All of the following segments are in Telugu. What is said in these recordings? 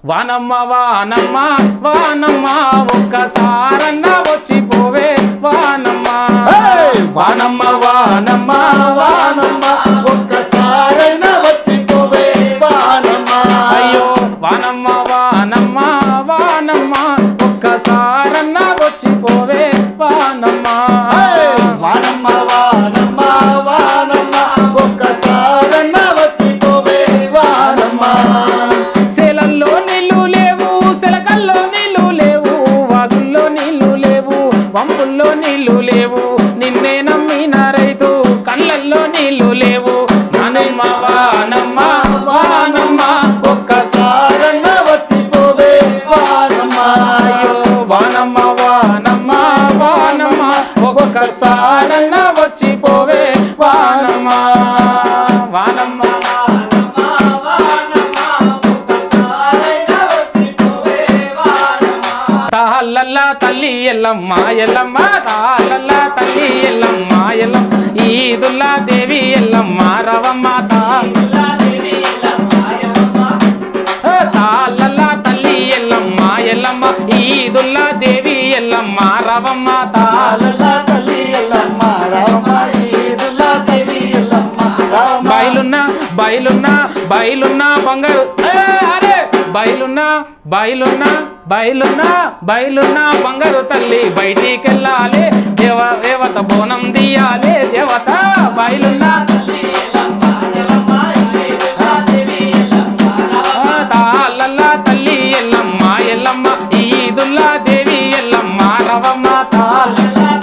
వానమ్మ వానమ్మ వానమ్మ ఒక్కసారన్న వచ్చిపోవే వానమ్మ ఏయ్! వానమ్మ వానమ్మ వానమ్మ ఒక్కసారైనా వచ్చిపోవే వానమ్మ అయ్యో వానమ్మ వానమ్మ వానమ్మ ఒక్కసారన్న వచ్చిపోవే వానమ్మ ఏయ్! వానమ్మ వానమ్మ వానమ్మ ఒక్కసారైనా వచ్చిపోవే వానమ్మ శేలల్లో నీళ్లు లేవు శిలకల్లో నీళ్లు లేవు వాగుల్లో నీళ్లు లేవు వంపుల్లో నీళ్లు లేవు నిన్నే నమ్మిన రైతు కళ్ళల్లో నీళ్లు లేవు నానమ్మ వానమ్మ వానమ్మ ఒక్కసారన్న వచ్చిపోవే వానమ్మ అయ్యో వానమ్మ వానమ్మ వానమ్మ ఒక్కసారన్న వచ్చిపోవే వానమ్మ వానమ్మ తాళ్ళల్లా తల్లి ఎల్లమ్మ ఎల్లమ్మ తాళ్ళల్లా తల్లి ఎల్లమ్మ ఎల్లమ్మ ఈదుల్లా దేవి ఎల్లమ్మ రవమ్మ తాళ్ళల్లా తల్లి ఎల్లమ్మ ఎల్లమ్మ ఈదుల్లా దేవి ఎల్లమ్మ రవమ్మ తాళ్ళ లాలా తల్లి ఎల్లమ్మ రామ ఈదుల్లా దేవి ఎల్లమ్మ రామ బయలున్నా బయలున్నా బయలున్నా బంగారు ఏ, అరే బయలున్నా బయలున్నా బయలున్నా బయలున్నా బంగారు తల్లి బయటికి వెళ్ళాలి దేవ దేవత బోనం తీయాలి దేవత బయలున్నా ఆ, తాళ్ళల్లా తల్లి ఎల్లమ్మ ఎల్లమ్మ ఈదుల్లా దేవి ఎల్లమ్మ రవమ్మ తాళ్ళ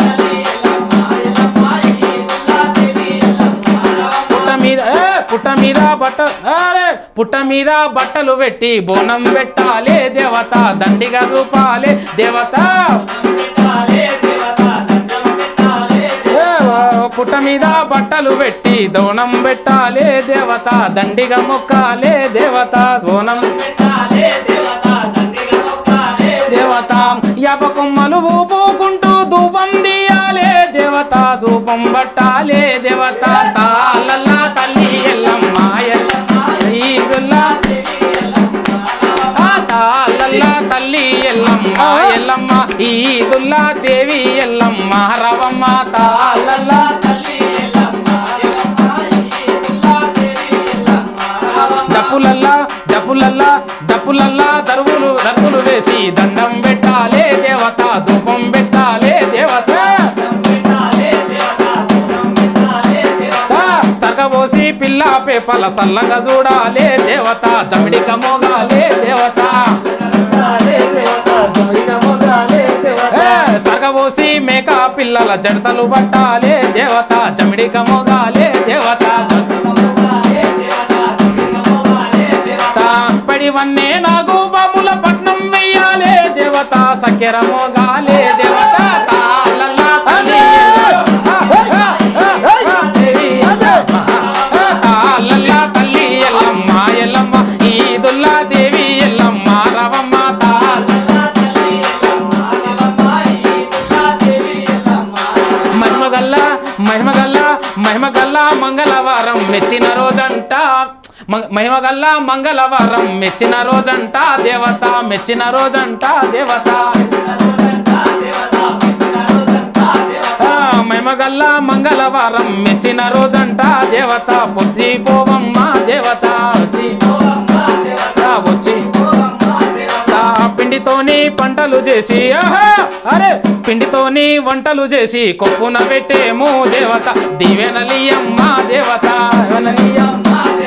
పుట్ట మీద ఏ, పుట్ట మీద బట్ట అరే పుట్ట మీద బట్టలు పెట్టి బోనం పెట్టాలి దేవత దండిగా చూపాలి దేవత ఏ, పుట్ట మీద బట్టలు పెట్టి దోనం పెట్టాలి దేవత దండిగా మొక్కాలి దేవత దోనం దేవత యాప కొమ్మలు ఊపుకుంటూ ధూపం తీయాలి దేవత ధూపం పట్టాలి దేవత తాళల్లా తల్లి ఎల్లమ్మ ఎల్లమ్మ ఈదుల్లా ఆ తాళల్లా తల్లి ఎల్లమ్మ ఎల్లమ్మ ఈదుల్లా దేవి ఎల్లమ్మ రవమ్మ తాళల్లా డప్పులల్లా డప్పులల్లా డప్పులల్లా దరువులు దరువులు వేసి దండం పెట్టాలే దేవత ధూపం పెట్టాలే దేవత సగబోసి పిల్ల పేపల సల్లంగా చూడాలే దేవత జమిడిక మోగాలే దేవత ఏ, సగబోసి మేక పిల్లల జడతలు పట్టాలే దేవత జమిడిక మోగాలే దేవత తా పడివన్నే నాగు బాబుల పట్నం వెయ్యాలే దేవత సక్కెర మోగాలే దేవత తాళల్లా తల్లి ఎల్లమ్మ. ఆ, ఆ, ఆ, ఆ, దేవి ఎల్లమ్మ. ఆ, తాళల్లా తల్లి ఎల్లమ్మ ఎల్లమ్మ ఈదుల్లా దేవి ఎల్లమ్మ రవమ్మ తాళ మహిమగల్ల మహిమగల్ల మహిమగల్ల మంగళవారం మెచ్చిన రోజంట మ- మహిమగల్ల మంగళవారం మెచ్చిన రోజంట దేవత మెచ్చిన రోజంట దేవత ఆ, మహిమగల్ల మంగళవారం మెచ్చిన రోజంట దేవత పొద్ది పోవమ్మ దేవత వచ్చి ఆ, వచ్చి ఆ, పిండితోని పంటలు చేసి ఆహా అరే పిండితోని వంటలు చేసి కొప్పున పెట్టేమో దేవత దీవెనలియమ్మ దేవత దీవెనలియమ్మ.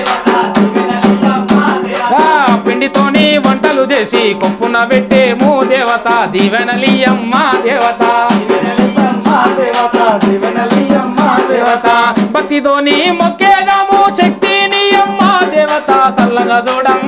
ఆ, పిండితోని వంటలు చేసి కొప్పున పెట్టేమో దేవత దీవెనలియమ్మ దేవత దేవత భక్తితోని మొక్కేదాము శక్తిని అమ్మ దేవత సల్లగా చూడమ్మ